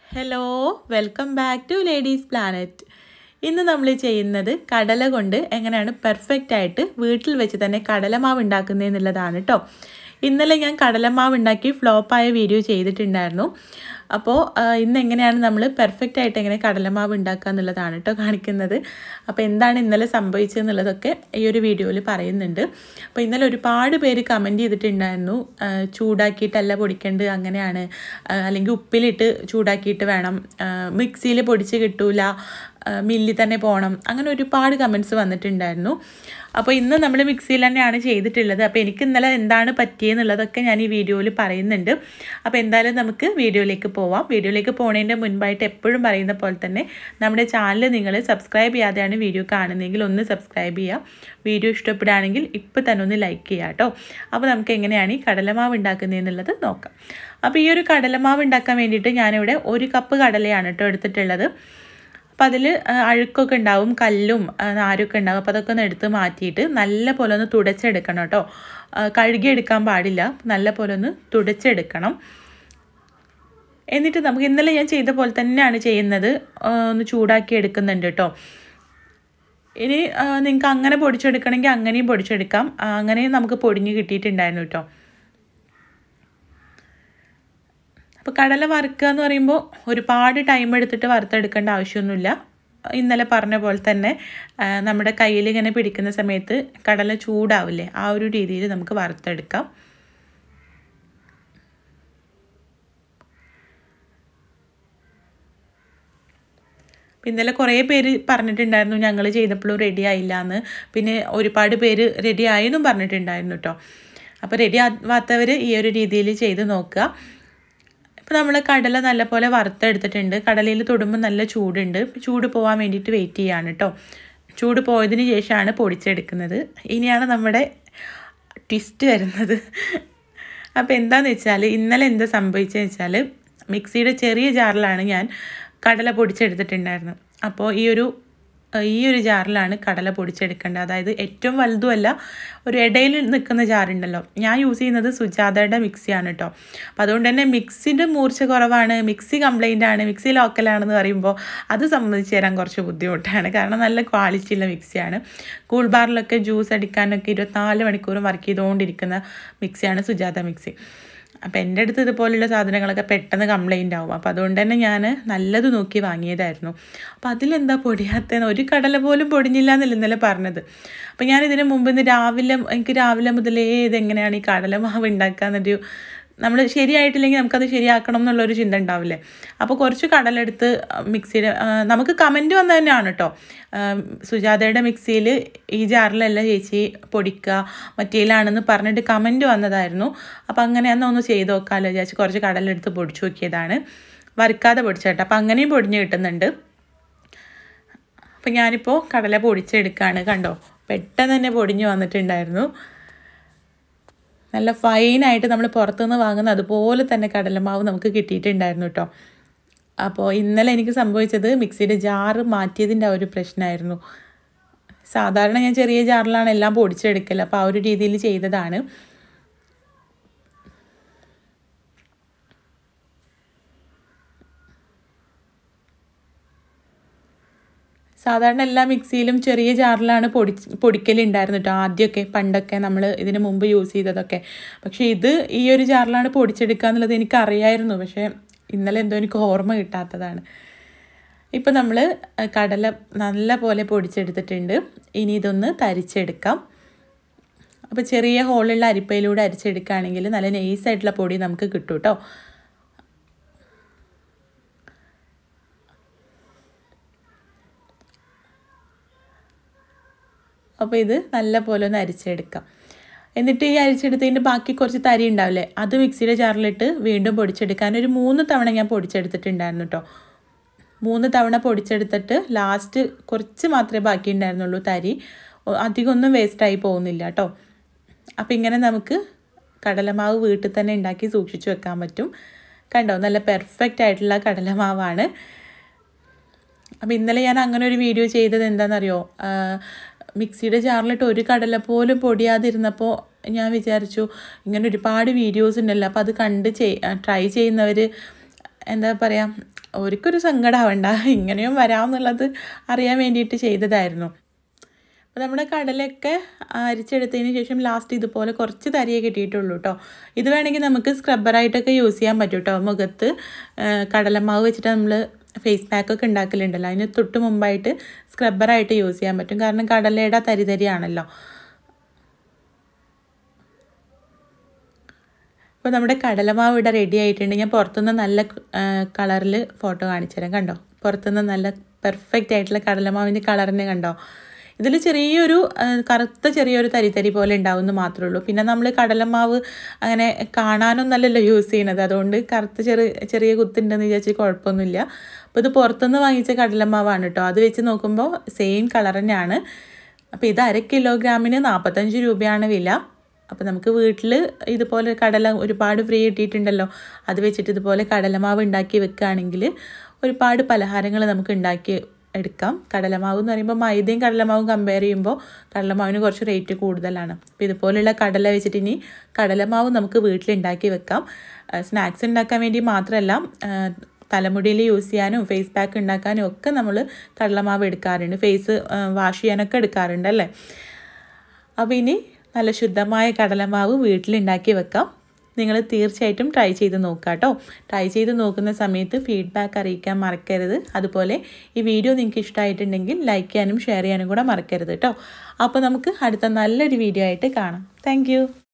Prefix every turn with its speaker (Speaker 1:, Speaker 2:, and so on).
Speaker 1: hello welcome back to ladies planet ഇന്ന് നമ്മൾ ചെയ്യുന്നത് കടല കൊണ്ട് എങ്ങനെയാണ് പെർഫെക്റ്റ് ആയിട്ട് വീട്ടിൽ വെച്ച് തന്നെ കടലമാവ് ഉണ്ടാക്കുന്നതെന്നുള്ളതാണ് കേട്ടോ ഇന്നലെ ഞാൻ കടലമാവ് ഉണ്ടാക്കി ഫ്ലോപ്പായ വീഡിയോ ചെയ്തിട്ടുണ്ടായിരുന്നു അപ്പോൾ ഇന്ന് എങ്ങനെയാണ് നമ്മൾ പെർഫെക്റ്റ് ആയിട്ട് എങ്ങനെ കടലമാവ് ഉണ്ടാക്കുക എന്നുള്ളതാണ് കേട്ടോ കാണിക്കുന്നത് അപ്പോൾ എന്താണ് ഇന്നലെ സംഭവിച്ചതെന്നുള്ളതൊക്കെ ഈ ഒരു വീഡിയോയിൽ പറയുന്നുണ്ട് അപ്പോൾ ഇന്നലെ ഒരുപാട് പേര് കമൻറ്റ് ചെയ്തിട്ടുണ്ടായിരുന്നു ആ, ചൂടാക്കിയിട്ടല്ല പൊടിക്കേണ്ടത് അങ്ങനെയാണ് ആ, അല്ലെങ്കിൽ ഉപ്പിലിട്ട് ചൂടാക്കിയിട്ട് വേണം മിക്സിയിൽ പൊടിച്ച് കിട്ടൂല മില്ലിൽ തന്നെ പോകണം അങ്ങനെ ഒരുപാട് കമൻറ്റ്സ് വന്നിട്ടുണ്ടായിരുന്നു അപ്പോൾ ഇന്ന് നമ്മൾ മിക്സിയിൽ തന്നെയാണ് ചെയ്തിട്ടുള്ളത് അപ്പോൾ എനിക്ക് ഇന്നലെ എന്താണ് പറ്റിയെന്നുള്ളതൊക്കെ ഞാൻ ഈ വീഡിയോയിൽ പറയുന്നുണ്ട് അപ്പോൾ എന്തായാലും നമുക്ക് വീഡിയോയിലേക്ക് പോവാം വീഡിയോയിലേക്ക് പോകുന്നതിൻ്റെ മുൻപായിട്ട് എപ്പോഴും പറയുന്ന പോലെ തന്നെ നമ്മുടെ ചാനൽ നിങ്ങൾ സബ്സ്ക്രൈബ് ചെയ്യാതെയാണ് വീഡിയോ കാണുന്നതെങ്കിൽ ഒന്ന് സബ്സ്ക്രൈബ് ചെയ്യുക വീഡിയോ ഇഷ്ടപ്പെടുകയാണെങ്കിൽ ഇപ്പോൾ തന്നെ ഒന്ന് ലൈക്ക് ചെയ്യുക കേട്ടോ അപ്പോൾ നമുക്ക് എങ്ങനെയാണ് ഈ കടലമാവ് ഉണ്ടാക്കുന്നതെന്നുള്ളത് നോക്കാം അപ്പോൾ ഈ ഒരു കടലമാവ് ഉണ്ടാക്കാൻ വേണ്ടിയിട്ട് ഞാനിവിടെ ഒരു കപ്പ് കടലയാണ് കേട്ടോ എടുത്തിട്ടുള്ളത് അപ്പം അതിൽ അഴുക്കൊക്കെ ഉണ്ടാവും കല്ലും ആ, നാരൊക്കെ ഉണ്ടാവും അപ്പോൾ അതൊക്കെ ഒന്ന് എടുത്ത് മാറ്റിയിട്ട് നല്ല പോലെ ഒന്ന് തുടച്ചെടുക്കണം കേട്ടോ ആ, കഴുകിയെടുക്കാൻ പാടില്ല നല്ല പോലെ ഒന്ന് തുടച്ചെടുക്കണം എന്നിട്ട് നമുക്ക് ഇന്നലെ ഞാൻ ചെയ്ത പോലെ തന്നെയാണ് ചെയ്യുന്നത് ആ, ഒന്ന് ചൂടാക്കി എടുക്കുന്നുണ്ട് കേട്ടോ ഇനി നിങ്ങൾക്ക് അങ്ങനെ പൊടിച്ചെടുക്കണമെങ്കിൽ അങ്ങനെയും പൊടിച്ചെടുക്കാം ആ, അങ്ങനെയും നമുക്ക് പൊടിഞ്ഞ് കിട്ടിയിട്ടുണ്ടായിരുന്നു കേട്ടോ അപ്പോൾ കടല വറുക്കുക എന്ന് പറയുമ്പോൾ ഒരുപാട് ടൈം എടുത്തിട്ട് വറുത്തെടുക്കേണ്ട ആവശ്യമൊന്നുമില്ല ഇന്നലെ പറഞ്ഞ പോലെ തന്നെ ആ, നമ്മുടെ കയ്യിൽ ഇങ്ങനെ പിടിക്കുന്ന സമയത്ത് കടല ചൂടാവില്ലേ ആ ഒരു രീതിയിൽ നമുക്ക് വറുത്തെടുക്കാം ഇന്നലെ കുറേ പേര് പറഞ്ഞിട്ടുണ്ടായിരുന്നു ഞങ്ങൾ ചെയ്തപ്പോഴും റെഡി ആയില്ല എന്ന് പിന്നെ ഒരുപാട് പേര് റെഡി ആയെന്നും പറഞ്ഞിട്ടുണ്ടായിരുന്നു കേട്ടോ അപ്പോൾ റെഡി ആവാത്തവർ ഈ ഒരു രീതിയിൽ ചെയ്ത് നോക്കുക ഇപ്പോൾ നമ്മൾ കടല നല്ലപോലെ വറുത്തെടുത്തിട്ടുണ്ട് കടലയിൽ തൊടുമ്പോൾ നല്ല ചൂടുണ്ട് ചൂട് പോകാൻ വേണ്ടിയിട്ട് വെയിറ്റ് ചെയ്യാണ് കേട്ടോ ചൂട് പോയതിന് ശേഷമാണ് പൊടിച്ചെടുക്കുന്നത് ഇനിയാണ് നമ്മുടെ ട്വിസ്റ്റ് വരുന്നത് അപ്പോൾ എന്താണെന്ന് വെച്ചാൽ ഇന്നലെ എന്താ സംഭവിച്ചതെന്ന് വെച്ചാൽ മിക്സിയുടെ ചെറിയ ജാറിലാണ് ഞാൻ കടല പൊടിച്ചെടുത്തിട്ടുണ്ടായിരുന്നത് അപ്പോൾ ഈ ഒരു ഈ ഒരു ജാറിലാണ് കടല പൊടിച്ചെടുക്കേണ്ടത് അതായത് ഏറ്റവും വലുതുമല്ല ഒരു ഇടയിൽ നിൽക്കുന്ന ജാറുണ്ടല്ലോ ഞാൻ യൂസ് ചെയ്യുന്നത് സുജാതയുടെ മിക്സിയാണ് കേട്ടോ അപ്പോൾ അതുകൊണ്ട് തന്നെ മിക്സിൻ്റെ മൂർച്ച കുറവാണ് മിക്സി കംപ്ലൈൻ്റ് ആണ് മിക്സി ലോക്കലാണെന്ന് പറയുമ്പോൾ അത് സംബന്ധിച്ച് തരാൻ കുറച്ച് ബുദ്ധിമുട്ടാണ് കാരണം നല്ല ക്വാളിറ്റി ഉള്ള മിക്സിയാണ് കൂൾ ബാറിലൊക്കെ ജ്യൂസ് അടിക്കാനൊക്കെ ഇരുപത്തിനാല് മണിക്കൂറും വർക്ക് ചെയ്തുകൊണ്ടിരിക്കുന്ന മിക്സിയാണ് സുജാത മിക്സി അപ്പോൾ എൻ്റെ അടുത്ത് ഇതുപോലുള്ള സാധനങ്ങളൊക്കെ പെട്ടെന്ന് കംപ്ലൈൻ്റ് ആവും അപ്പോൾ അതുകൊണ്ട് തന്നെ ഞാൻ നല്ലത് നോക്കി വാങ്ങിയതായിരുന്നു അപ്പോൾ അതിലെന്താ പൊടിയാത്തതെന്ന് ഒരു കടല പോലും പൊടിഞ്ഞില്ല എന്നല്ല ഇന്നലെ പറഞ്ഞത് അപ്പോൾ ഞാൻ ഇതിന് മുമ്പ് ഇന്ന് രാവിലെ എനിക്ക് രാവിലെ മുതലേ ഇതെങ്ങനെയാണ് ഈ കടലമാവ് ഉണ്ടാക്കുക എന്നൊരു നമ്മൾ ശരിയായിട്ടില്ലെങ്കിൽ നമുക്കത് ശരിയാക്കണം എന്നുള്ളൊരു ചിന്ത ഉണ്ടാവില്ലേ അപ്പോൾ കുറച്ച് കടലെടുത്ത് മിക്സിയിൽ നമുക്ക് കമൻറ്റ് വന്നത് തന്നെയാണ് കേട്ടോ സുജാതയുടെ മിക്സിയിൽ ഈ ജാറിലല്ല ചേച്ചി പൊടിക്കുക മറ്റേലാണെന്ന് പറഞ്ഞിട്ട് കമൻറ്റ് വന്നതായിരുന്നു അപ്പോൾ അങ്ങനെ എന്നാൽ ഒന്ന് ചെയ്ത് നോക്കാമല്ലോ ചേച്ചി കുറച്ച് കടലെടുത്ത് പൊടിച്ചു നോക്കിയതാണ് വറുക്കാതെ പൊടിച്ചേട്ടോ അപ്പോൾ അങ്ങനെയും പൊടിഞ്ഞ് കിട്ടുന്നുണ്ട് അപ്പോൾ ഞാനിപ്പോൾ കടല പൊടിച്ചെടുക്കുകയാണ് കണ്ടോ പെട്ടെന്ന് തന്നെ പൊടിഞ്ഞ് വന്നിട്ടുണ്ടായിരുന്നു നല്ല ഫൈനായിട്ട് നമ്മൾ പുറത്തുനിന്ന് വാങ്ങുന്ന അതുപോലെ തന്നെ കടലമാവ് നമുക്ക് കിട്ടിയിട്ടുണ്ടായിരുന്നു കേട്ടോ അപ്പോൾ ഇന്നലെ എനിക്ക് സംഭവിച്ചത് മിക്സിയുടെ ജാറ് മാറ്റിയതിൻ്റെ ആ ഒരു പ്രശ്നമായിരുന്നു സാധാരണ ഞാൻ ചെറിയ ജാറിലാണ് എല്ലാം പൊടിച്ചെടുക്കൽ അപ്പോൾ ആ ഒരു രീതിയിൽ ചെയ്തതാണ് സാധാരണ എല്ലാ മിക്സിയിലും ചെറിയ ജാറിലാണ് പൊടി പൊടിക്കലുണ്ടായിരുന്നു കേട്ടോ ആദ്യമൊക്കെ പണ്ടൊക്കെ നമ്മൾ ഇതിന് മുമ്പ് യൂസ് ചെയ്തതൊക്കെ പക്ഷേ ഇത് ഈ ഒരു ജാറിലാണ് പൊടിച്ചെടുക്കുക എന്നുള്ളത് എനിക്കറിയായിരുന്നു പക്ഷേ ഇന്നലെ എന്തോ എനിക്ക് ഓർമ്മ കിട്ടാത്തതാണ് ഇപ്പം നമ്മൾ കടല നല്ല പോലെ പൊടിച്ചെടുത്തിട്ടുണ്ട് ഇനി ഇതൊന്ന് തരിച്ചെടുക്കാം അപ്പോൾ ചെറിയ ഹോളുള്ള അരിപ്പയിലൂടെ അരിച്ചെടുക്കുകയാണെങ്കിൽ നല്ല നൈസായിട്ടുള്ള പൊടി നമുക്ക് കിട്ടും കേട്ടോ അപ്പോൾ ഇത് നല്ല പോലെ ഒന്ന് അരിച്ചെടുക്കാം എന്നിട്ട് ഈ അരിച്ചെടുത്തതിൻ്റെ ബാക്കി കുറച്ച് തരി ഉണ്ടാവില്ലേ അത് മിക്സിയുടെ ജാറിലിട്ട് വീണ്ടും പൊടിച്ചെടുക്കാൻ ഒരു മൂന്ന് തവണ ഞാൻ പൊടിച്ചെടുത്തിട്ടുണ്ടായിരുന്നു കേട്ടോ മൂന്ന് തവണ പൊടിച്ചെടുത്തിട്ട് ലാസ്റ്റ് കുറച്ച് മാത്രമേ ബാക്കി ഉണ്ടായിരുന്നുള്ളൂ തരി അധികം ഒന്നും വേസ്റ്റായി പോകുന്നില്ല കേട്ടോ അപ്പോൾ ഇങ്ങനെ നമുക്ക് കടലമാവ് വീട്ടിൽ തന്നെ ഉണ്ടാക്കി സൂക്ഷിച്ചു വെക്കാൻ പറ്റും കണ്ടോ നല്ല പെർഫെക്റ്റ് ആയിട്ടുള്ള കടലമാവാണ് അപ്പോൾ ഇന്നലെ ഞാൻ അങ്ങനെ ഒരു വീഡിയോ ചെയ്തത് എന്താണെന്നറിയോ മിക്സിയുടെ ജാറിലിട്ട് ഒരു കടല പോലും പൊടിയാതിരുന്നപ്പോൾ ഞാൻ വിചാരിച്ചു ഇങ്ങനെ ഒരുപാട് വീഡിയോസ് ഉണ്ടല്ലോ അപ്പോൾ അത് കണ്ട് ചെയ് ട്രൈ ചെയ്യുന്നവർ എന്താ പറയുക അവർക്കൊരു സങ്കടമാവണ്ട ഇങ്ങനെയും വരാമെന്നുള്ളത് അറിയാൻ വേണ്ടിയിട്ട് ചെയ്തതായിരുന്നു അപ്പോൾ നമ്മുടെ കടലൊക്കെ അരിച്ചെടുത്തതിന് ശേഷം ലാസ്റ്റ് ഇതുപോലെ കുറച്ച് തരിയേ കിട്ടിയിട്ടുള്ളൂ കേട്ടോ ഇത് വേണമെങ്കിൽ നമുക്ക് സ്ക്രബ്ബറായിട്ടൊക്കെ യൂസ് ചെയ്യാൻ പറ്റും കേട്ടോ മുഖത്ത് കടലമാവ് വെച്ചിട്ട് നമ്മൾ ഫേസ് പാക്കൊക്കെ ഉണ്ടാക്കലുണ്ടല്ലോ അതിന് തൊട്ട് മുമ്പായിട്ട് സ്ക്രബ്ബറായിട്ട് യൂസ് ചെയ്യാൻ പറ്റും കാരണം കടലയുടെ തരി തരിയാണല്ലോ അപ്പോൾ നമ്മുടെ കടലമാവ് ഇവിടെ റെഡി ആയിട്ടുണ്ട് ഞാൻ പുറത്തുനിന്ന് നല്ല കളറിൽ ഫോട്ടോ കാണിച്ചു തരാം കണ്ടോ പുറത്തുനിന്ന് നല്ല പെർഫെക്റ്റ് ആയിട്ടുള്ള കടലമാവിൻ്റെ കളറിനെ കണ്ടോ ഇതിൽ ചെറിയൊരു കറുത്ത ചെറിയൊരു തരിതരി പോലെ ഉണ്ടാവുമെന്ന് മാത്രമേ ഉള്ളൂ പിന്നെ നമ്മൾ കടലമാവ് അങ്ങനെ കാണാനൊന്നല്ലല്ലോ യൂസ് ചെയ്യണത് അതുകൊണ്ട് കറുത്ത ചെറിയ ചെറിയ കുത്തുണ്ടെന്ന് വിചാരിച്ച് കുഴപ്പമൊന്നുമില്ല അപ്പോൾ ഇത് പുറത്തുനിന്ന് വാങ്ങിച്ച കടലമാവാണ് കേട്ടോ അത് വെച്ച് നോക്കുമ്പോൾ സെയിം കളർ തന്നെയാണ് അപ്പോൾ ഇത് അര കിലോഗ്രാമിന് നാൽപ്പത്തഞ്ച് രൂപയാണ് വില അപ്പോൾ നമുക്ക് വീട്ടിൽ ഇതുപോലെ കടല ഒരുപാട് ഫ്രീ കിട്ടിയിട്ടുണ്ടല്ലോ അത് വെച്ചിട്ട് ഇതുപോലെ കടലമാവ് ഉണ്ടാക്കി വെക്കുകയാണെങ്കിൽ ഒരുപാട് പലഹാരങ്ങൾ നമുക്ക് ഉണ്ടാക്കി എടുക്കാം കടലമാവ് എന്ന് പറയുമ്പോൾ മൈദയും കടലമാവും കമ്പയർ ചെയ്യുമ്പോൾ കടലമാവിന് കുറച്ച് റേറ്റ് കൂടുതലാണ് അപ്പോൾ ഇതുപോലെയുള്ള കടല വെച്ചിട്ട് ഇനി കടലമാവ് നമുക്ക് വീട്ടിലുണ്ടാക്കി വെക്കാം സ്നാക്സ് ഉണ്ടാക്കാൻ വേണ്ടി മാത്രമല്ല തലമുടിയിൽ യൂസ് ചെയ്യാനും ഫേസ് പാക്ക് ഉണ്ടാക്കാനും ഒക്കെ നമ്മൾ കടലമാവ് എടുക്കാറുണ്ട് ഫേസ് വാഷ് ചെയ്യാനൊക്കെ എടുക്കാറുണ്ട് അല്ലേ അപ്പോൾ ഇനി നല്ല ശുദ്ധമായ കടലമാവ് വീട്ടിലുണ്ടാക്കി വെക്കാം നിങ്ങൾ തീർച്ചയായിട്ടും ട്രൈ ചെയ്ത് നോക്കുക കേട്ടോ ട്രൈ ചെയ്ത് നോക്കുന്ന സമയത്ത് ഫീഡ്ബാക്ക് അറിയിക്കാൻ മറക്കരുത് അതുപോലെ ഈ വീഡിയോ നിങ്ങൾക്ക് ഇഷ്ടമായിട്ടുണ്ടെങ്കിൽ ലൈക്ക് ചെയ്യാനും ഷെയർ ചെയ്യാനും കൂടെ മറക്കരുത് കേട്ടോ അപ്പോൾ നമുക്ക് അടുത്ത നല്ലൊരു വീഡിയോ ആയിട്ട് കാണാം താങ്ക്